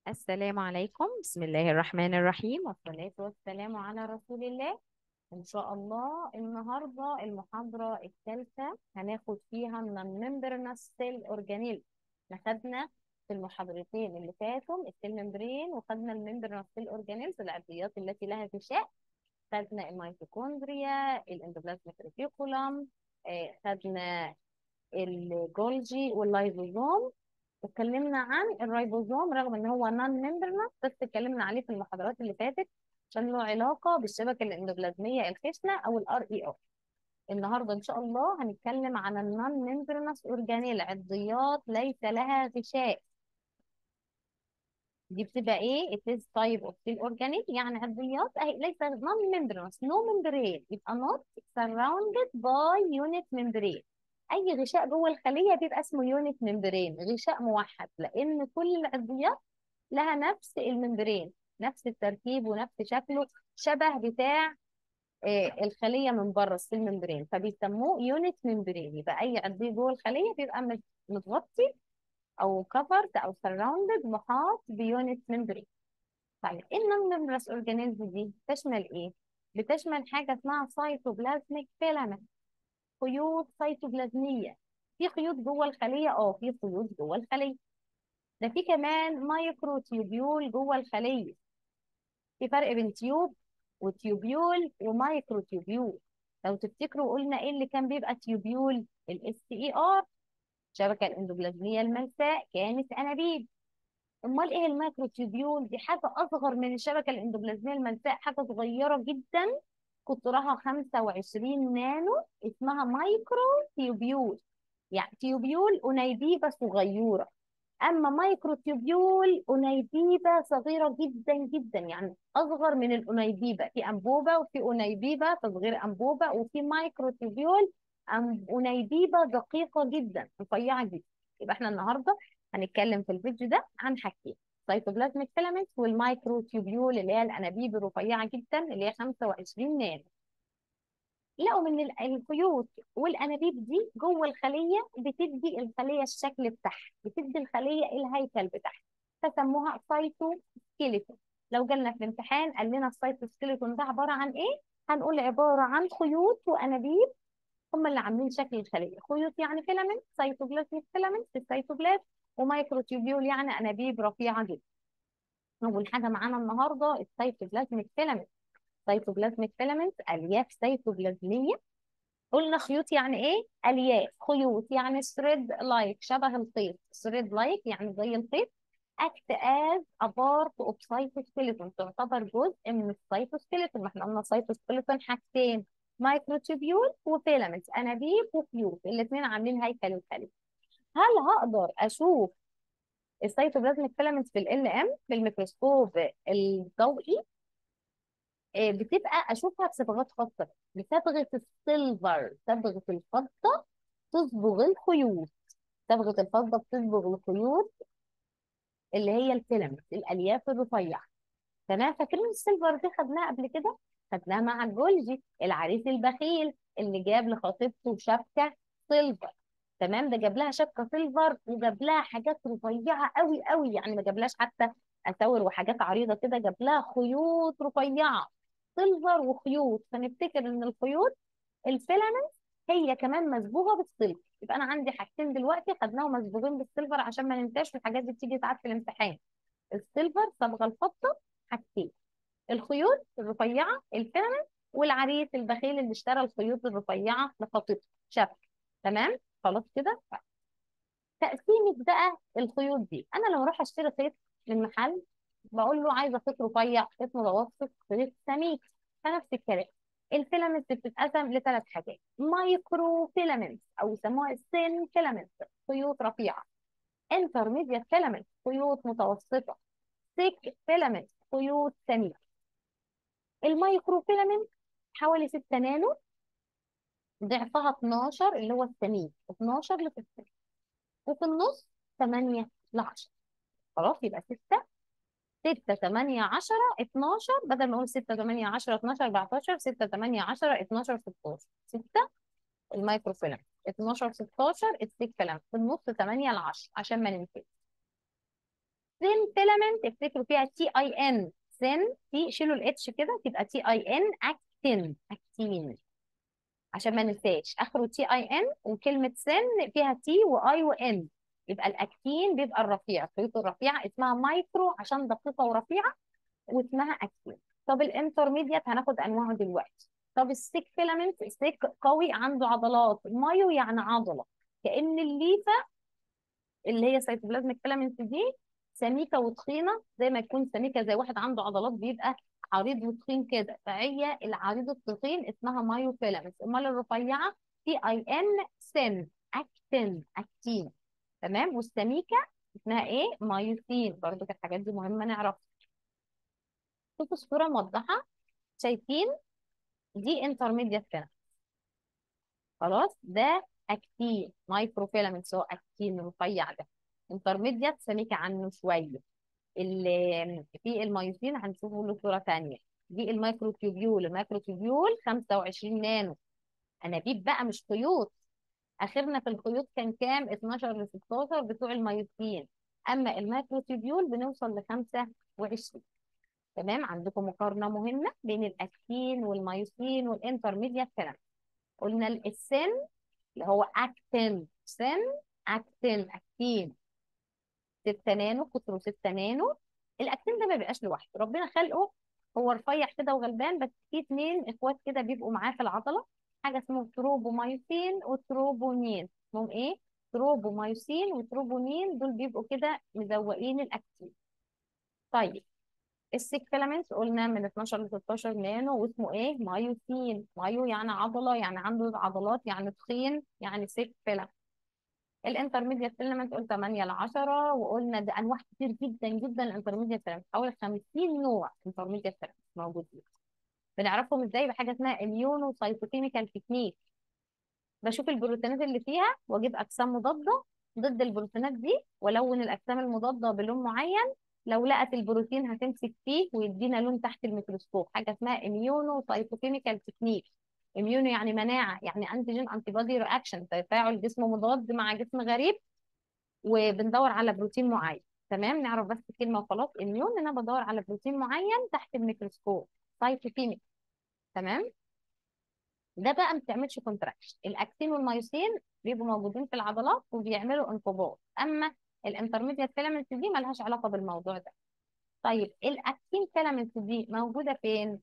السلام عليكم بسم الله الرحمن الرحيم والصلاة والسلام على رسول الله إن شاء الله النهاردة المحاضرة الثالثة هناخد فيها من الممبرنس سيل أورجانيل خدنا في المحاضرتين اللي فاتوا السيل ممبرين وخدنا الممبرنس سيل أورجانيلز العضويات التي لها غشاء خدنا الميتوكوندريا الاندوبلازميك ريتيكولم آه، خدنا الجولجي واللايزوزوم واتكلمنا عن الريبوزوم رغم ان هو نون ممبرنس بس اتكلمنا عليه في المحاضرات اللي فاتت عشان له علاقه بالشبكه الاندوبلازميه الخشنه او الار اي ار النهارده ان شاء الله هنتكلم عن النون ممبرنس اورجانيل عضيات ليس لها غشاء دي بتبقى ايه it is type of cell organelle يعني عضيات اهي ليس non membranous no membrane يبقى not surrounded by unit membrane اي غشاء جوه الخليه بيبقى اسمه يونت ممبرين غشاء موحد لان كل العضيات لها نفس الممبرين نفس التركيب ونفس شكله شبه بتاع آه، الخليه من بره السيل ممبرين فبيسموه يونت ممبرين يبقى اي عضيه جوه الخليه بيبقى مت- متغطي او كفرد او سراوندد محاط بيونت ممبرين طيب ايه النمبرس اورجانيزم دي تشمل ايه بتشمل حاجه اسمها سايتوبلازميك فيلامنت خيوط سيتوبلازميه في خيوط جوه الخليه اه في خيوط جوه الخليه ده في كمان مايكرو تيوبيول جوه الخليه في فرق بين تيوب وتيوبيول ومايكرو تيوبيول لو تفتكروا قلنا ايه اللي كان بيبقى تيوبيول الاس اي ار الشبكه الاندوبلازميه الملساء كانت انابيب امال ايه المايكرو تيوبيول دي حاجه اصغر من الشبكه الاندوبلازميه الملساء حاجه صغيره جدا قطرها 25 نانو اسمها مايكرو تيوبيول يعني تيوبيول أنيبيبة صغيرة أما مايكرو تيوبيول أنيبيبة صغيرة جدا جدا يعني أصغر من الأنيبيبة في أنبوبة وفي أنيبيبة تصغير أنبوبة وفي مايكرو تيوبيول أم- أنيبيبة دقيقة جدا رفيعة جدا يبقى احنا النهاردة هنتكلم في الفيديو ده عن حاجتين سيتوبلازميك فيلامنت والمايكرو تيوبيول اللي هي الأنابيب الرفيعة جدا اللي هي 25 نانو لقوا من ال- الخيوط والانابيب دي جوه الخليه بتدي الخليه الشكل بتاعها بتدي الخليه الهيكل بتاعها فسموها سايتوسكيلتون لو جالنا في الامتحان قال لنا السايتوسكيلتون ده عباره عن ايه هنقول عباره عن خيوط وانابيب هم اللي عاملين شكل الخليه خيوط يعني فيلامنت سيتوبلازميك فيلامنت في السيتوبلازم ومايكروتيوبيول يعني انابيب رفيعه جدا اول حاجه معانا النهارده السيتوبلازميك فيلامنت سيتوبلازميك فيلامنت الياف سيتوبلازميه قلنا خيوط يعني ايه الياف خيوط يعني ثريد لايك شبه الخيط ثريد لايك يعني زي الخيط act as a part of cytoskeleton تعتبر جزء من السيتوسكيلتون ما احنا قلنا السيتوسكيلتون حاجتين مايكروتوبيول وفيلامنتس انابيب وخيوط الاثنين عاملين هيكل الخليه هل هقدر اشوف السيتوبلازميك فيلامنتس في ال ام بالميكروسكوب الضوئي آه، بتبقى اشوفها بصبغات خاصه بصبغه السيلفر صبغه الفضه تصبغ الخيوط صبغه الفضه بتصبغ الخيوط اللي هي الفيلامنت الالياف الرفيعه تمام فاكرين السيلفر دي خدناها قبل كده خدناها مع الجولجي العريس البخيل اللي جاب لخطيبته شبكه سيلفر تمام ده جاب لها شبكه سيلفر وجاب لها حاجات رفيعه قوي قوي يعني ما جابلهاش حتى اساور وحاجات عريضه كده جاب لها خيوط رفيعه سيلفر وخيوط فنفتكر ان الخيوط الفيلامنت هي كمان مصبوغه بالسيلفر يبقى انا عندي حاجتين دلوقتي خدناهم مصبوغين بالسيلفر عشان ما ننساش الحاجات دي بتيجي ساعات في الامتحان السيلفر صبغه الفضه حاجتين الخيوط الرفيعه الفيلامنت والعريس البخيل اللي اشترى الخيوط الرفيعه لخطيبته شبكه تمام خلاص كده تقسيمة بقى الخيوط دي انا لما اروح اشتري خيط من محل بقول له عايزه خيط رفيع خيط متوسط خيط سميك فنفس الكلام الفيلامنت بتتقسم لثلاث حاجات مايكرو فيلامنت او يسموها سين فيلامنت خيوط رفيعه انترميديت فيلامنت خيوط متوسطه ثيك فيلامنت خيوط سميكه المايكرو فيلامنت حوالي 6 نانو ضعفها 12 اللي هو السميك 12 ل 6 وفي النص 8 ل 10 خلاص يبقى 6 6 8 10 12 بدل ما اقول 6 8 10 12 14 6 8 10 12 16 6 المايكرو فيلم 12 16 الستيك فيلم في النص 8 ل 10 عشان ما ننساش السين فيلامنت افتكروا فيها تي اي ان سين تي شيلوا الاتش كده تبقى تي اي ان اكتين اكتين عشان ما ننساش اخره تي اي ان وكلمه سن فيها تي واي وان يبقى الاكتين بيبقى الرفيع الخيوط الرفيعه اسمها مايكرو عشان دقيقه ورفيعه واسمها اكتين طب الانترميديات هناخد انواعه دلوقتي طب السيك فيلامنت السيك قوي عنده عضلات مايو يعني عضله كأن الليفه اللي هي سيتوبلازميك فيلامنت دي سميكه وتخينه زي ما يكون سميكه زي واحد عنده عضلات بيبقى عريض وتخين كده فهي العريض التخين اسمها مايو فيلامنت امال الرفيعه تي اي ان سن اكتين اكتين تمام والسميكه اسمها ايه مايوسين برضو كانت الحاجات دي مهمه نعرفها شوفوا الصوره موضحه شايفين دي انترميديت فيلامنت خلاص ده اكتين مايكرو فيلامنت هو اكتين رفيع ده انترميديت سميكه عنه شويه اللي في المايوسين هنشوفه له صوره ثانيه دي المايكرو تيوبيول المايكرو تيوبيول 25 نانو انابيب بقى مش خيوط اخرنا في الخيوط كان كام 12 ل 16 بتوع المايوسين اما المايكرو تيوبيول بنوصل ل 25 تمام عندكم مقارنه مهمه بين الاكتين والمايوسين والانترميديت فيلامنت قلنا السن اللي هو اكتين سن اكتين اكتين 6 نانو قطره 6 نانو الاكتين ده ما بيبقاش لوحده ربنا خلقه هو رفيع كده وغلبان بس في اتنين اخوات كده بيبقوا معاه في العضله حاجه اسمه تروبومايوسين وتروبونين اسمهم ايه تروبومايوسين وتروبونين دول بيبقوا كده مزوقين الاكتين طيب السيك فيلامنت قلنا من 12 ل 16 نانو واسمه ايه مايوسين مايو يعني عضله يعني عنده عضلات يعني تخين يعني سيك فيلامنت الانترميديت فيلامنت قلت 8 ل 10 وقلنا ده انواع كتير جدا جدا الانترميديت فيلامنت حوالي 50 نوع انترميديت فيلامنت موجودين بنعرفهم ازاي بحاجه اسمها اميونو سايتوكيميكال تكنيك بشوف البروتينات اللي فيها واجيب اجسام مضاده ضد البروتينات دي والون الاجسام المضاده بلون معين لو لقت البروتين هتمسك فيه ويدينا لون تحت الميكروسكوب حاجه اسمها اميونو سايتوكيميكال تكنيك اميونو يعني مناعه يعني انتيجين انتي بودي رياكشن تفاعل جسم مضاد مع جسم غريب وبندور على بروتين معين تمام نعرف بس الكلمه وخلاص اميون ان انا بدور على بروتين معين تحت الميكروسكوب سايتوكيميك تمام ده بقى ما بتعملش كونتراكشن الاكتين والمايوسين بيبقوا موجودين في العضلات وبيعملوا انقباض اما الانترميديت فيلامنت دي مالهاش علاقه بالموضوع ده طيب الاكتين فيلامنت دي موجوده فين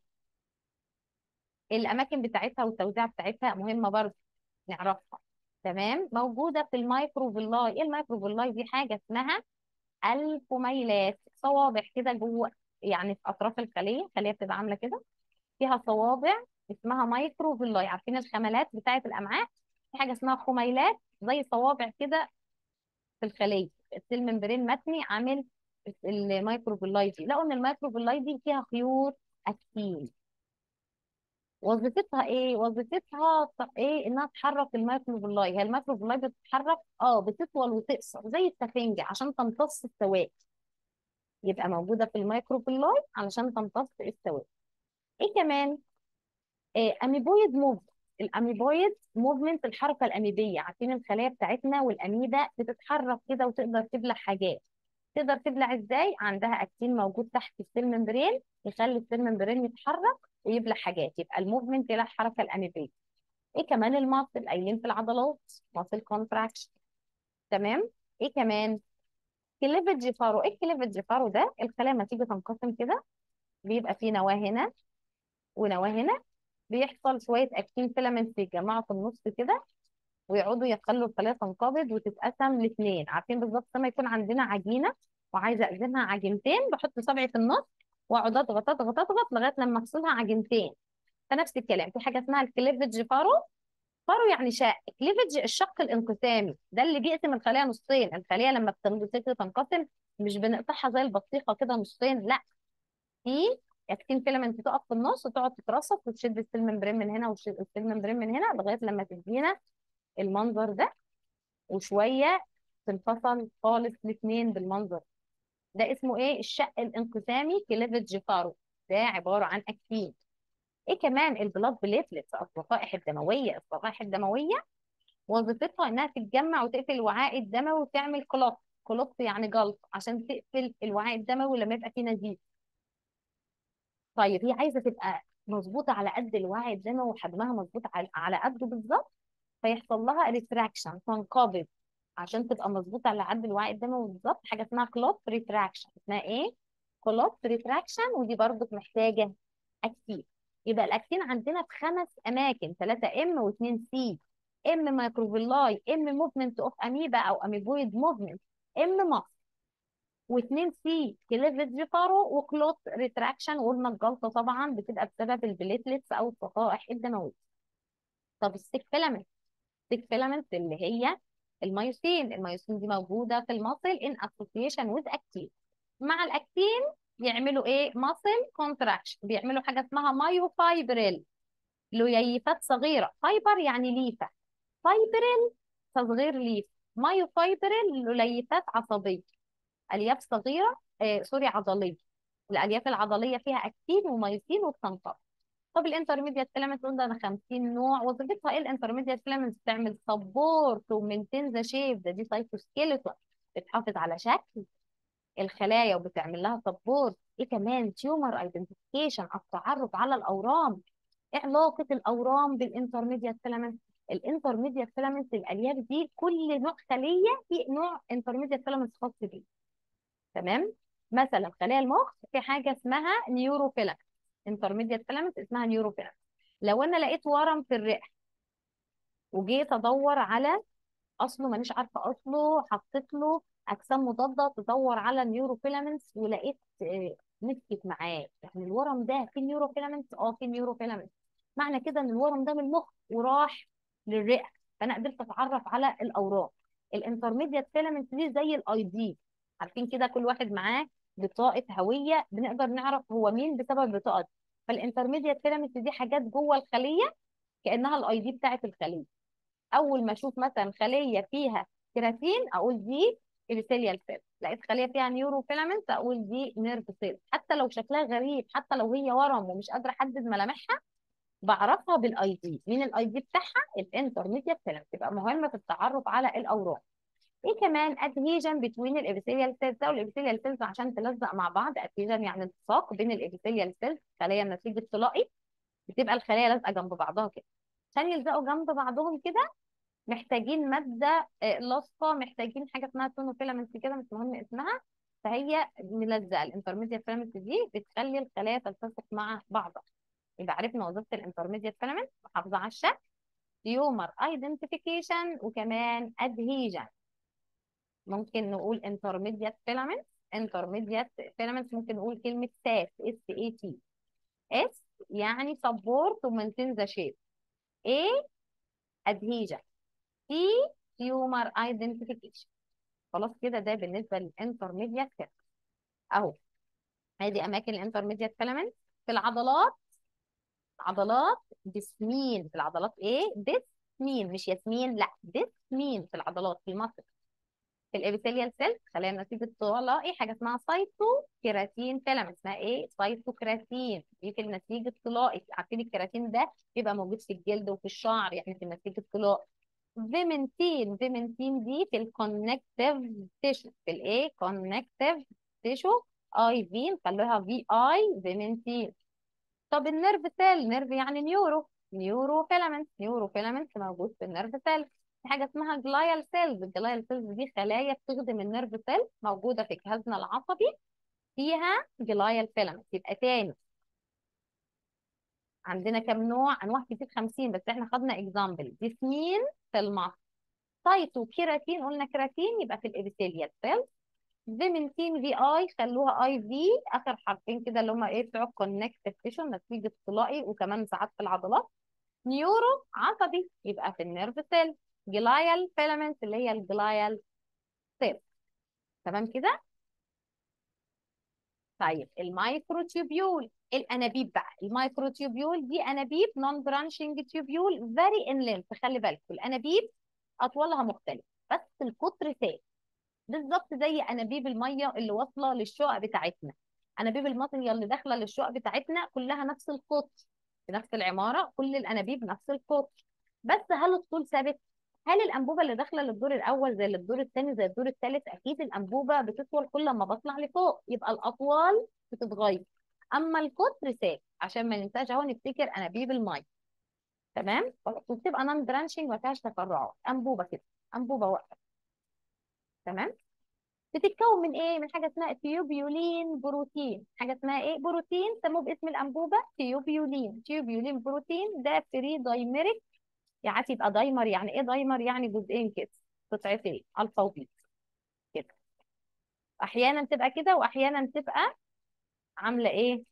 الاماكن بتاعتها والتوزيع بتاعتها مهمه برضه نعرفها تمام موجوده في المايكروفيلاي ايه المايكروفيلاي دي حاجه اسمها الفميلات صوابع كده جوه يعني في اطراف الخليه الخليه بتبقى عامله كده فيها صوابع اسمها مايكروفيلاي عارفين الخملات بتاعه الامعاء في حاجه اسمها خميلات زي صوابع كده في الخليه السيل ممبرين متني عامل المايكروفيلاي دي لقوا ان المايكروفيلاي دي فيها خيوط اكتين وظيفتها ايه وظيفتها ط- ايه انها تحرك المايكروفيلاي هي المايكروفيلاي بتتحرك اه بتطول وتقصر زي السفنجة عشان تمتص السوائل يبقى موجودة في المايكروفيلاي علشان تمتص السوائل ايه كمان إيه اميبويد موفمنت الاميبويد موفمنت الحركة الاميبية عارفين الخلايا بتاعتنا والاميبا بتتحرك كده وتقدر تبلع حاجات تقدر تبلع ازاي عندها اكتين موجود تحت السيل ممبرين يخلي السيل ممبرين يتحرك ويبلع حاجات يبقى الموفمنت له الحركه الاميبيه ايه كمان الماسل قايلين في العضلات ماسل كونتراكشن تمام ايه كمان كليفج فارو ايه كليفج فارو ده الخلايا لما تيجي تنقسم كده بيبقى في نواه هنا ونواه هنا بيحصل شويه اكتين فيلامنتس يتجمعوا في النص كده ويقعدوا يخلوا الخلايا تنقبض وتتقسم لاثنين عارفين بالظبط لما يكون عندنا عجينه وعايزه اقسمها عجينتين بحط صبعي في النص واقعد اضغط اضغط اضغط لغايه لما افصلها عجينتين فنفس الكلام في حاجه اسمها الكليفج فارو فارو يعني شق كليفج الشق الانقسامي ده اللي بيقسم الخليه نصين الخليه لما بتنقسم تنقسم مش بنقطعها زي البطيخه كده نصين لا في اكتين فيلامنت تقف في النص وتقعد تترصف وتشد السيل ممبرين من هنا والسيل ممبرين من هنا لغايه لما تدينا المنظر ده وشويه تنفصل خالص الاثنين بالمنظر ده اسمه ايه الشق الانقسامي كليفج فارو ده عباره عن اكتين ايه كمان البلاد بليتلتس الصفائح الدمويه الصفائح الدمويه وظيفتها انها تتجمع وتقفل الوعاء الدموي وتعمل كلوت كلوت يعني جلط عشان تقفل الوعاء الدموي لما يبقى فيه نزيف طيب هي عايزه تبقى مظبوطه على قد الوعي الدموي وحجمها مظبوط على على قده بالظبط فيحصل لها ريتراكشن تنقبض عشان تبقى مظبوطه على قد الوعي الدموي بالظبط حاجه اسمها كلوت ريتراكشن اسمها ايه كلوت ريتراكشن ودي برضو محتاجه اكتين يبقى الاكتين عندنا في خمس اماكن 3 ام و2 سي ام مايكروفيلاي ام موفمنت اوف اميبا او اميبويد موفمنت ام مصر واثنين سي كليفج فارو وكلوت ريتراكشن وقلنا الجلطه طبعا بتبقى بسبب البليتلتس او الصفائح الدمويه طب السيك فيلامنت السيك فيلامنت اللي هي الميوسين الميوسين دي موجوده في المصل ان اسوسيشن وذ اكتين مع الاكتين يعملوا ايه ماسل كونتراكشن بيعملوا حاجه اسمها مايوفايبريل لييفات صغيره فايبر يعني ليفه فايبريل تصغير ليف مايوفايبريل لييفات عصبيه الياف صغيره آه سوري عضليه الالياف العضليه فيها اكتين وميوسين وبتنقبض طب الانترميديات فيلامنت قلنا انا 50 نوع وظيفتها ايه الانترميديات فيلامنت بتعمل سبورت ومينتين ذا شيب ده دي سايتوسكيلتون بتحافظ على شكل الخلايا وبتعمل لها سبورت ايه كمان تيومر ايدنتيفيكيشن التعرف على الاورام ايه علاقه الاورام بالانترميديات فيلامنت الانترميديات فيلامنت الالياف دي كل نوع خليه في نوع انترميديات فيلامنت خاص بيه تمام مثلا خلايا المخ في حاجه اسمها نيوروفيلامنت انترميديات فيلامنت اسمها نيوروفيلامنت لو انا لقيت ورم في الرئه وجيت ادور على اصله مانيش عارفه اصله حطيت له اجسام مضاده تدور على النيوروفيلامنتس ولقيت آه، مسكت معاه يعني الورم ده فيه نيوروفيلامنتس اه فيه نيوروفيلامنتس معنى كده ان الورم ده من المخ وراح للرئه فانا قدرت اتعرف على الاورام الانترميديات فيلامنت دي زي الاي دي عارفين كده كل واحد معاه بطاقه هويه بنقدر نعرف هو مين بسبب البطاقه دي فالانترميديات فيلامنت دي حاجات جوه الخليه كانها الاي دي بتاعت الخليه اول ما اشوف مثلا خليه فيها كيراتين اقول دي ابيثيليال سيل لقيت خليه فيها نيورو فيلامنت اقول دي نيرف سيل حتى لو شكلها غريب حتى لو هي ورم ومش قادره احدد ملامحها بعرفها بالاي دي مين الاي دي بتاعها الانترميديات فيلامنت تبقى مهمه في التعرف على الاوراق ايه كمان ادهيجن بين الابيثيليال سيلز او الابيثيليال سيلز عشان تلزق مع بعض ادهيجن يعني التصاق بين الابيثيليال سيلز خلايا نتيجه طلائي بتبقى الخلايا لازقه جنب بعضها كده عشان يلزقوا جنب بعضهم كده محتاجين ماده آه، لاصقه محتاجين حاجه اسمها تونوفيلامنت كده مش مهم اسمها فهي ملزقه الانترميديات فيلامنت دي بتخلي الخلايا تلتصق مع بعضها يبقى عرفنا وظيفه الانترميديات فيلامنت محافظه على الشكل تيومر ايدنتيفيكيشن وكمان ادهيجن ممكن نقول intermediate filament intermediate filament ممكن نقول كلمة SAT S A T S يعني support to maintain the shape A adhesion T tumor identification خلاص كده ده بالنسبة للانترميديات filament اهو ادي اماكن الانترميديات filament في العضلات عضلات ديسمين في العضلات ايه ديسمين مش ياسمين لا ديسمين في العضلات في المصل في الابيثيليال سيل خلايا نتيجه طلاقي حاجه اسمها سايتو كيراتين فيلامنت اسمها ايه سايتو كيراتين دي في نتيجه طلاقي عارفين الكيراتين ده بيبقى موجود في الجلد وفي الشعر يعني في نتيجه طلاقي فيمنتين فيمنتين دي في الكونكتيف تيشو في الايه كونكتيف تيشو اي في نخليها في اي فيمنتين طب النيرف سيل نيرف يعني نيورو نيورو فيلامنت نيورو فيلامنت موجود في النيرف سيل في حاجه اسمها جلايال سيلز الجلايال سيلز دي خلايا بتخدم النيرف سيل موجوده في جهازنا العصبي فيها جلايال فيلامنت يبقى تاني عندنا كم نوع انواع كتير 50 بس احنا خدنا اكزامبل جسمين في المصل سايتو كيراتين قلنا كيراتين يبقى في الابيثيليال سيل فيمنتين في اي خلوها اي في اخر حرفين كده اللي هم ايه بتوع الكونكتيف تيشن نتيجه طلائي وكمان ساعات في العضلات نيورو عصبي يبقى في النيرف سيل جلايال فيلامنت اللي هي الجلايال سيل تمام كده طيب المايكروتيوبيول الانابيب بقى المايكروتيوبيول دي انابيب نون برانشنج تيوبيول فيري ان لينث خلي بالكم الانابيب اطوالها مختلفه بس القطر ثابت بالظبط زي انابيب الميه اللي واصله للشقق بتاعتنا انابيب الميه اللي داخله للشقق بتاعتنا كلها نفس القطر في نفس العماره كل الانابيب نفس القطر بس هل الطول ثابت هل الانبوبه اللي داخله للدور الاول زي الدور الثاني زي الدور الثالث اكيد الانبوبه بتطول كل ما بطلع لفوق يبقى الاطوال بتتغير اما القطر ثابت عشان ما ننساش اهو نفتكر انابيب الميه تمام وبتبقى نون برانشنج ما فيهاش تفرعات انبوبه كده انبوبه واقفه تمام بتتكون من ايه من حاجه اسمها تيوبيولين بروتين حاجه اسمها ايه بروتين سموه باسم الانبوبه تيوبيولين تيوبيولين بروتين ده فري دايميريك يعني يبقى دايمر يعني ايه دايمر يعني جزئين كده قطعتين الفا وبيتا كده احيانا تبقى كده واحيانا تبقى عامله ايه,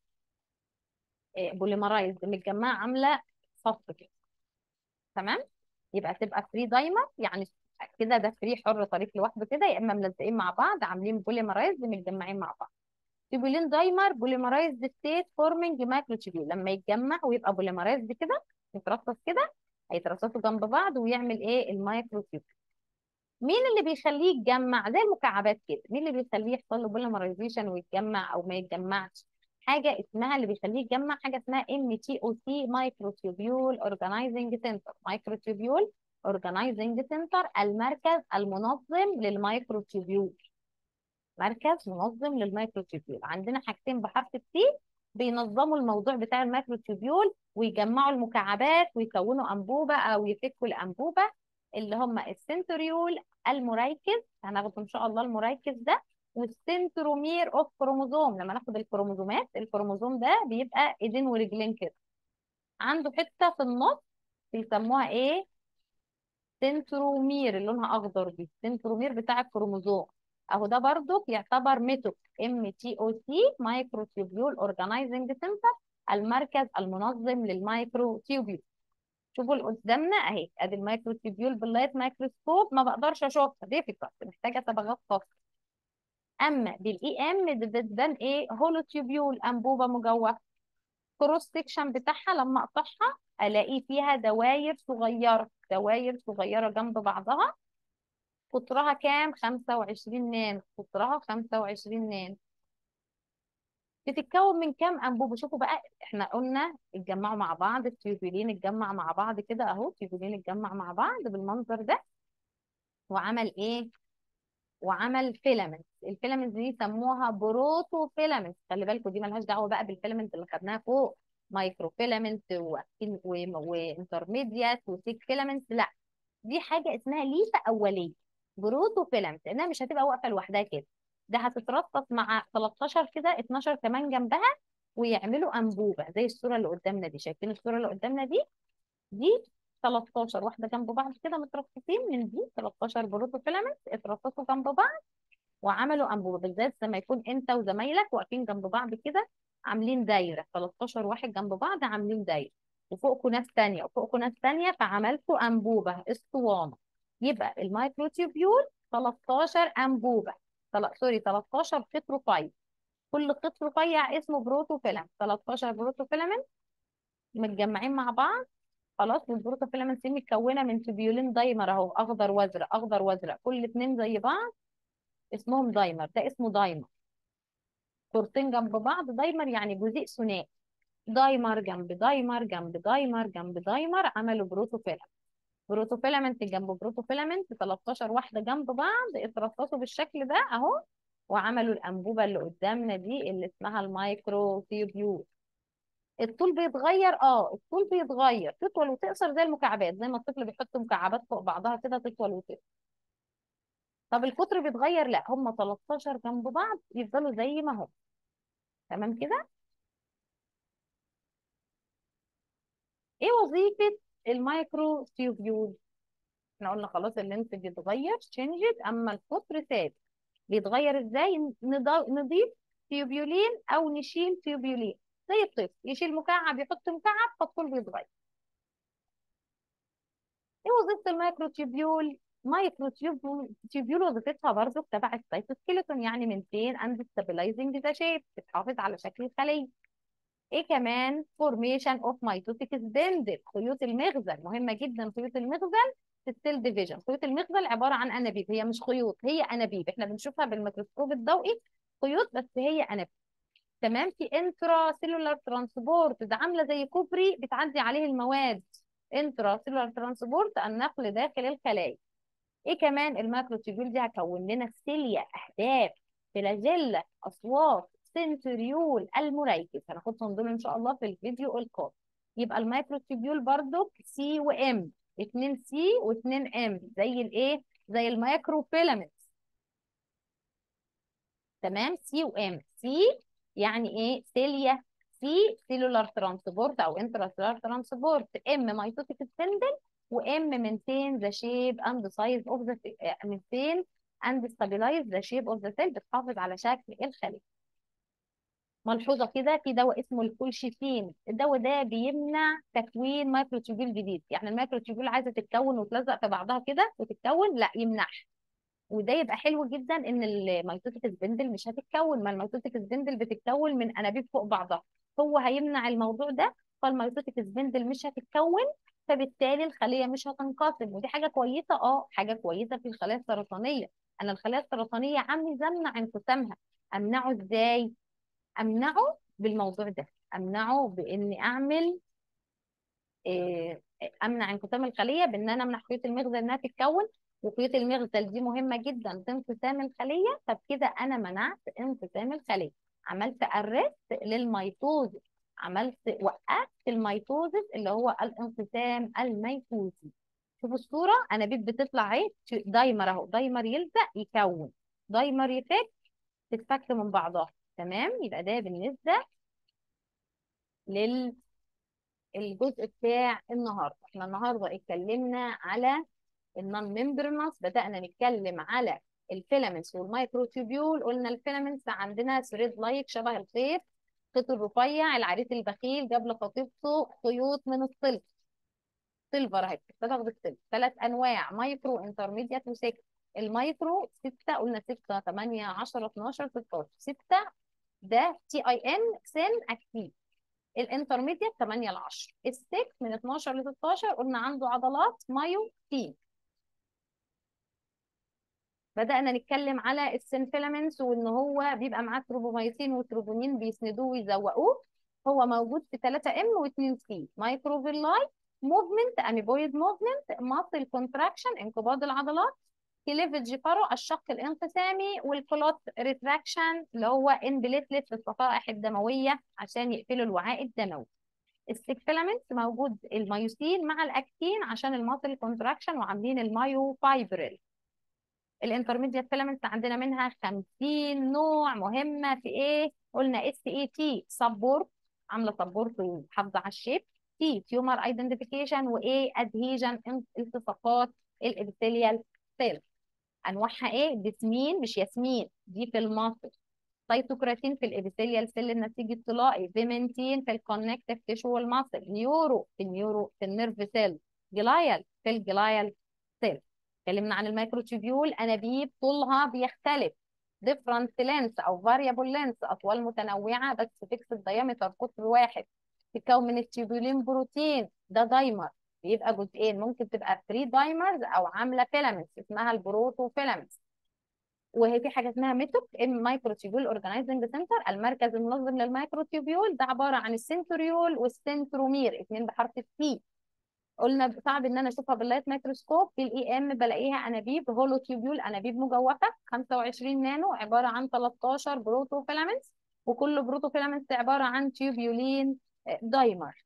إيه بوليمرايز متجمعه عامله صف كده تمام يبقى تبقى فري دايمر يعني كده ده فري حر طريق لوحده كده يا اما ملزقين مع بعض عاملين بوليمرايز متجمعين مع بعض تيبولين دايمر بوليمرايز ستيت فورمنج ماكروتيبيول لما يتجمع ويبقى بوليمرايز كده يترصص كده هيترصصوا جنب بعض ويعمل ايه المايكروتيبيول مين اللي بيخليه يتجمع زي المكعبات كده مين اللي بيخليه يحصل له بوليمرايزيشن ويتجمع او ما يتجمعش حاجه اسمها اللي بيخليه يتجمع حاجه اسمها ام تي او سي مايكروتيبيول اورجانيزنج سنتر مايكروتيبيول اورجانيزنج سنتر المركز المنظم للمايكروتيبيول مركز منظم للمايكروتيبيول عندنا حاجتين بحرف التي بينظموا الموضوع بتاع المايكروتيبيول ويجمعوا المكعبات ويكونوا انبوبه او يفكوا الانبوبه اللي هم السنتريول المركز هناخد ان شاء الله المركز ده والسنترومير اوف كروموزوم لما ناخد الكروموزومات الكروموزوم ده بيبقى ايدين ورجلين كده عنده حته في النص بيسموها ايه سنترومير اللي لونها اخضر دي السنترومير بتاع الكروموزوم اهو ده برضو يعتبر ميتوك ام تي او سي مايكروتيوبيول اورجانيزنج سنتر المركز المنظم للمايكروتيوبيول شوفوا اللي قدامنا اهي ادي المايكروتيوبيول باللايت مايكروسكوب ما بقدرش اشوفها ديفيكالت محتاجه صبغات خاصه اما بالاي ام بتبان ايه هولو تيوبيول انبوبه مجوفه كروس سيكشن بتاعها لما اقطعها الاقي فيها دواير صغيره دواير صغيره جنب بعضها قطرها كام 25 نانو قطرها 25 نانو بتتكون من كام انبوبه شوفوا بقى احنا قلنا اتجمعوا مع بعض التيوبولين اتجمع مع بعض كده اهو التيوبولين اتجمع مع بعض بالمنظر ده وعمل ايه وعمل فيلامنت الفيلامنت دي سموها بروتو فيلامنت خلي بالكم دي ملهاش دعوه بقى بالفيلامنت اللي خدناها فوق مايكرو فيلامنت وانترميديات وسيك فيلامنت لا دي حاجه اسمها ليفه اوليه بروتو فيلامنت لانها مش هتبقى واقفه لوحدها كده ده هتترصص مع 13 كده 12 كمان جنبها ويعملوا انبوبه زي الصوره اللي قدامنا دي شايفين الصوره اللي قدامنا دي دي 13 واحده جنب بعض كده مترصصين من دي 13 بروتو فيلامنت اترصصوا جنب بعض وعملوا انبوبه بالذات لما يكون انت وزمايلك واقفين جنب بعض كده عاملين دايره 13 واحد جنب بعض عاملين دايره وفوقكم ناس ثانيه وفوقكم ناس ثانيه فعملتوا انبوبه اسطوانه يبقى المايكروتيوبيول 13 انبوبه طل... سوري 13 خيط رفيع كل خيط رفيع اسمه بروتو فيلامنت 13 بروتو فيلامنت متجمعين مع بعض خلاص والبروتو فيلامنت دي متكونه من تبيولين دايمر اهو اخضر وازرق اخضر وازرق كل اتنين زي بعض اسمهم دايمر ده اسمه دايمر كورتين جنب بعض دايمر يعني جزيء ثنائي دايمر جنب دايمر جنب دايمر جنب دايمر عملوا بروتو فيلامنت بروتو فيلامنت جنب بروتو فيلامنت 13 واحده جنب بعض اترصصوا بالشكل ده اهو وعملوا الانبوبه اللي قدامنا دي اللي اسمها المايكرو تيوبيول الطول بيتغير اه الطول بيتغير تطول وتقصر زي المكعبات زي ما الطفل بيحط مكعبات فوق بعضها كده تطول وتقصر طب القطر بيتغير لا هم 13 جنب بعض يفضلوا زي ما هم تمام كده ايه وظيفه المايكرو تيوبيول احنا قلنا خلاص اللينس بيتغير تشينجد اما القطر ثابت بيتغير ازاي نض- نضيف تيوبيولين او نشيل تيوبيولين زي الطفل يشيل مكعب يحط مكعب فالطول بيتغير ايه وظيفه المايكرو تيوبيول مايكرو تيوبيول تيوبيول وظيفتها برضو تبع السيتوسكيلتون يعني مينتين اند ستابلايزنج ذا شيب بتحافظ على شكل الخليه ايه كمان فورميشن اوف ميتوتيك سبندل خيوط المخزن مهمه جدا خيوط المخزن في السيل ديفيجن خيوط المخزن عباره عن انابيب هي مش خيوط هي انابيب احنا بنشوفها بالميكروسكوب الضوئي خيوط بس هي انابيب تمام في انترا سيلولار ترانسبورت ده عامله زي كوبري بتعدي عليه المواد انتراسيلولار ترانسبورت النقل داخل الخلايا ايه كمان الماكروتيبيول دي هكون لنا سيليا اهداف فلاجيلا اصوات سنتريول المريكز هناخدهم دول ان شاء الله في الفيديو القادم يبقى المايكروتيبيول برضو سي وام اتنين سي واتنين ام زي الايه زي المايكرو فيلامنتس تمام سي وام سي يعني ايه سيليا سي سيلولار ترانسبورت او انتراسيلولار ترانسبورت ام ميتوتيك سبندل وام مينتين ذا شيب اند سايز اوف ذا مينتين اند ستابلايز ذا شيب اوف ذا سيل بتحافظ على شكل الخليه ملحوظه كده في دواء اسمه الكولشيسين الدواء ده بيمنع تكوين مايكروتيوبول جديد يعني المايكروتيوبول عايزه تتكون وتلزق في بعضها كده وتتكون لا يمنعها وده يبقى حلو جدا ان الميتوتيك سبندل مش هتتكون ما الميتوتيك سبندل بتتكون من انابيب فوق بعضها هو هيمنع الموضوع ده فالميتوتيك سبندل مش هتتكون فبالتالي الخليه مش هتنقسم ودي حاجه كويسه اه حاجه كويسه في الخلايا السرطانيه انا الخلايا السرطانيه عايزه امنع انقسامها امنعه ازاي امنعه بالموضوع ده امنعه باني اعمل إيه امنع انقسام الخليه بان انا امنع خيوط المغزى انها تتكون وخيوط المغزل دي مهمه جدا في انقسام الخليه فبكده انا منعت انقسام الخليه عملت ارست للميتوز عملت وقفت الميتوزس اللي هو الانقسام الميتوزي شوفوا الصوره انابيب بتطلع ايه دايمر اهو دايمر يلزق يكون دايمر يفك تتفك من بعضها تمام يبقى ده بالنسبه للجزء بتاع النهارده احنا النهارده اتكلمنا على النون ممبرنس بدأنا نتكلم على الفيلامنتس والمايكروتوبيول قلنا الفيلامنتس عندنا ثريد لايك شبه الخيط خيط الرفيع العريس البخيل جاب لخطيبته خيوط من الصلب سيلفر اهي بتشتغل بالسيلفر ثلاث انواع مايكرو انترميديات وسكت المايكرو 6 قلنا 6 8 10 12 16 6 ده تي اي ان سن اكتيف الانترميديات 8 ل 10 السكت من 12 ل 16 قلنا عنده عضلات مايو تي بدأنا نتكلم على السنفيلامنتس وان هو بيبقى معاه تروبومايسين وتروبونين بيسندوه ويزوقوه هو موجود في 3 ام و2 سي مايكروفيلاي موفمنت اميبويد موفمنت ماسل كونتراكشن انقباض العضلات كليفج فارو الشق الانقسامي والكلوت ريتراكشن اللي هو انبليتلت للصفائح الدمويه عشان يقفلوا الوعاء الدموي السكفيلامنت موجود الميوسين مع الاكتين عشان الماسل كونتراكشن وعاملين المايو فايبريل الانترميديات فيلامنتس عندنا منها 50 نوع مهمه في ايه قلنا اس اي تي سبورت عامله سبورت وحافظه على الشيب تي تيومر ايدنتيفيكيشن وايه ادهيجن التصاقات الابيثيليال سيل انواعها ايه ديسمين مش ياسمين دي في المصل سيتوكراتين في الابيثيليال سيل النسيج الطلائي فيمنتين في الكونكتيف تيشو والمصل نيورو في النيورو في النيرف سيل جلايال في الجلايال سيل اتكلمنا عن الميكروتوبيول انابيب طولها بيختلف different length او variable length اطوال متنوعه بس فيكس الديامتر قطر واحد تتكون من التيوبولين بروتين ده دايمر بيبقى جزئين ممكن تبقى 3 دايمرز او عامله فيلامنتس اسمها البروتو فيلامنتس وهي في حاجه اسمها ميتوك ام مايكروتيبيول اورجانيزنج سنتر المركز المنظم للميكروتيبيول ده عباره عن السنتريول والسنترومير اثنين بحرف السي قلنا صعب ان انا اشوفها باللايت ميكروسكوب في الاي ام بلاقيها انابيب هولو تيوبيول انابيب مجوفه 25 نانو عباره عن 13 بروتو فيلامنتس وكل بروتو فيلامنتس عباره عن تيوبيولين دايمر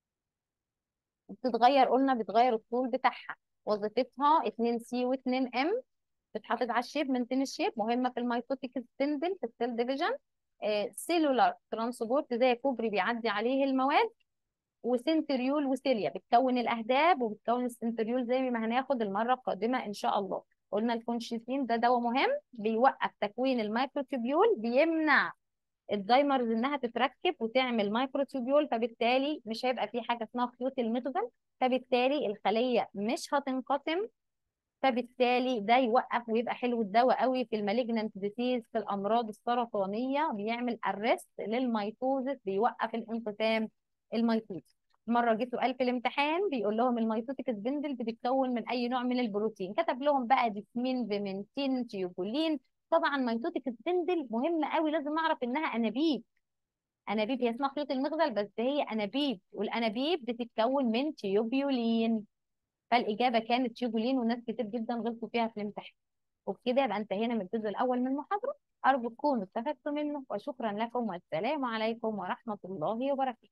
بتتغير قلنا بتغير الطول بتاعها وظيفتها 2 سي و2 ام بتحافظ على الشيب منتين الشيب مهمه في الميتوتيك سبندل في السيل ديفيجن سيلولار ترانسبورت زي كوبري بيعدي عليه المواد وسنتريول وسيليا بتكون الاهداب وبتكون السنتريول زي ما هناخد المره القادمه ان شاء الله قلنا الكونشيسين ده دواء مهم بيوقف تكوين الميكروتوبيول بيمنع الدايمرز انها تتركب وتعمل مايكروتوبيول فبالتالي مش هيبقى في حاجه اسمها خيوط الميتوزن فبالتالي الخليه مش هتنقسم فبالتالي ده يوقف ويبقى حلو الدواء قوي في المالجنانت ديسيز في الامراض السرطانيه بيعمل ارست للميتوزس بيوقف الانقسام الميتوزس مره جه سؤال في الامتحان بيقول لهم الميتوتيك سبندل بتتكون من اي نوع من البروتين كتب لهم بقى ديسمين فيمنتين تيوبولين طبعا ميتوتيك سبندل مهمه قوي لازم اعرف انها انابيب انابيب هي اسمها خيوط المغزل بس هي انابيب والانابيب بتتكون من تيوبيولين فالاجابه كانت تيوبيولين وناس كتير جدا غلطوا فيها في الامتحان وبكده يبقى انتهينا من الجزء الاول من المحاضره ارجو تكونوا استفدتوا منه وشكرا لكم والسلام عليكم ورحمه الله وبركاته